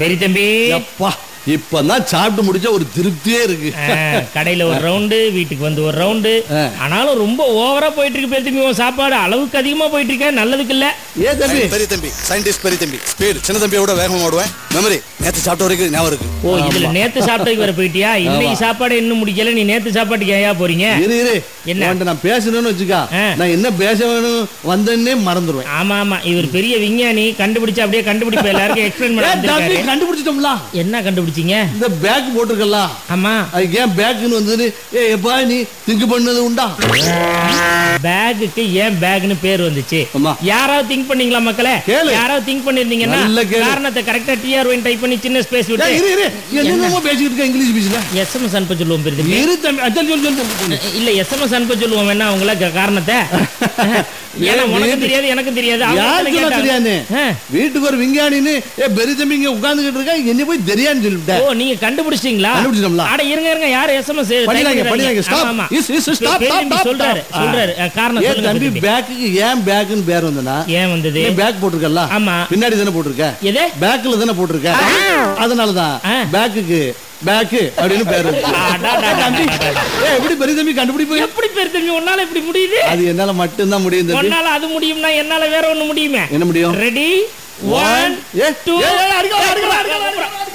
பெரிய தம்பி அப்பா இப்பதான் சாப்பிட்டு முடிச்ச ஒரு திருப்தியே இருக்கு ஆ, கடையில ஒரு ரவுண்டு வீட்டுக்கு வந்து ஒரு ரவுண்டு ஆ. ஆனாலும் ரொம்ப ஓவரா போயிட்டு இருக்கு பெரிய தம்பி உன் சாப்பாடு அளவுக்கு அதிகமா போயிட்டு இருக்க நல்லதுக்கு இல்ல ஏ தம்பி பெரிய தம்பி சயின்டிஸ்ட் பெரிய தம்பி ஸ்பீடு சின்ன தம்பியோட வேகமா ஓடுவேன் மெமரி நேத்து சாப்பிட்ட வரைக்கும் ஞாபகம் இருக்கு ஓ இதுல நேத்து சாப்பிட்டதுக்கு வர போயிட்டியா இன்னைக்கு சாப்பாடு இன்னும் முடிக்கல நீ நேத்து சாப்பாட்டுக்கு ஏயா போறீங்க இரு இரு என்ன? உன்கிட்ட நான் பேசணும்னு வச்சுக்கா ஆ. நான் என்ன பேச வேணும் வந்தேன்னே மறந்துடுவேன் ஆமா ஆமா இவர் பெரிய விஞ்ஞானி கண்டுபிடிச்சு அப்படியே கண்டுபிடிப்ப எல்லாருக்கும் எக்ஸ்பிளைன் பண்ண ஏ, தம்பி வந்திருக்காரு. கண்டுபிடிச்சிட்டோம்ல என்ன கண்டுபிடிச்சீங்க இந்த பேக் போட்டிருக்கல ஆமா அதுக்கு ஏன் பேக்குன்னு வந்தது ஏ எப்பா நீ திங்க் பண்ணது உண்டா பேக்குக்கு ஏன் பேக்னு பேர் வந்துச்சு ஆமா. யாராவது திங்க் பண்ணீங்களா மக்களே கேளு. யாராவது திங்க் பண்ணிருந்தீங்கன்னா நல்ல கேளு. காரணத்தை கரெக்டா டிஆர் ஒயின் டைப் பண்ணி சின்ன ஸ்பேஸ் ஏய், விட்டு இரு இரு என்னமோ பேசிக்கிட்டு இருக்க இங்கிலீஷ் பேசல எஸ்எம்எஸ் அனுப்ப சொல்லுவோம் பெரிய தம்பி. இரு தம்பி அச்சல் சொல்லு சொல்லு சொல்லு இல்ல எஸ்எம்எஸ் அனுப்ப சொல்லுவோம் வேணா உங்கள க- காரணத்தை ஏன்னா உனக்கு வீட்டு- தெரியாது எனக்கு தெரியாது அவங்க யார் தானே சொன்னா கேட்டாங்க. தெரியாது ஆ. வீட்டுக்கு ஒரு விஞ்ஞானின்னு ஏ பெரிய தம்பி இங்க உட்கார்ந்துகிட்டு இருக்கா என்ன போய் தெரியான்னு சொல்லிவிட்டேன் ஓ நீங்க கண்டுபிடிச்சிட்டீங்களா கண்டுபிடிச்சிட்டோம்ல. அட இருங்க இருங்க யார் எஸ்எம்எஸ் பண்ணிடாங்க, பண்ணிடாங்க. Stop. Is, is, stop, stop, stop, சொல்றாரு stop. சொல்றாரு அஹ், காரணம் ஏன் சொல்லுங்க தம்பி பெரிய தம்பி. பேக்குக்கு ஏன் பேக்குன்னு பேர் வந்தனா ஏன் வந்தது நீ பேக் போட்டிருக்கல ஆமா. பின்னாடி தானே போட்டிருக்க எது பேக்ல தானே போட்டிருக்க அதனாலதான் ஆ. பேக்குக்கு பேக்கு அப்படின்னு பேர் இருக்கு. அடா, தம்பி ஏ எப்படி பெரிய தம்பி கண்டுபிடிப்பு எப்படி பேர் தம்பி உன்னால இப்படி முடியுது அது என்னால மட்டும்தான் முடியும் தம்பி உன்னால அது முடியும்னா என்னால வேற ஒண்ணு முடியுமே என்ன முடியும் ready one A, two A, A, அடிக்கலாம், அடிக்கலாம், அடிக்கலாம், அடிக்கலாம்.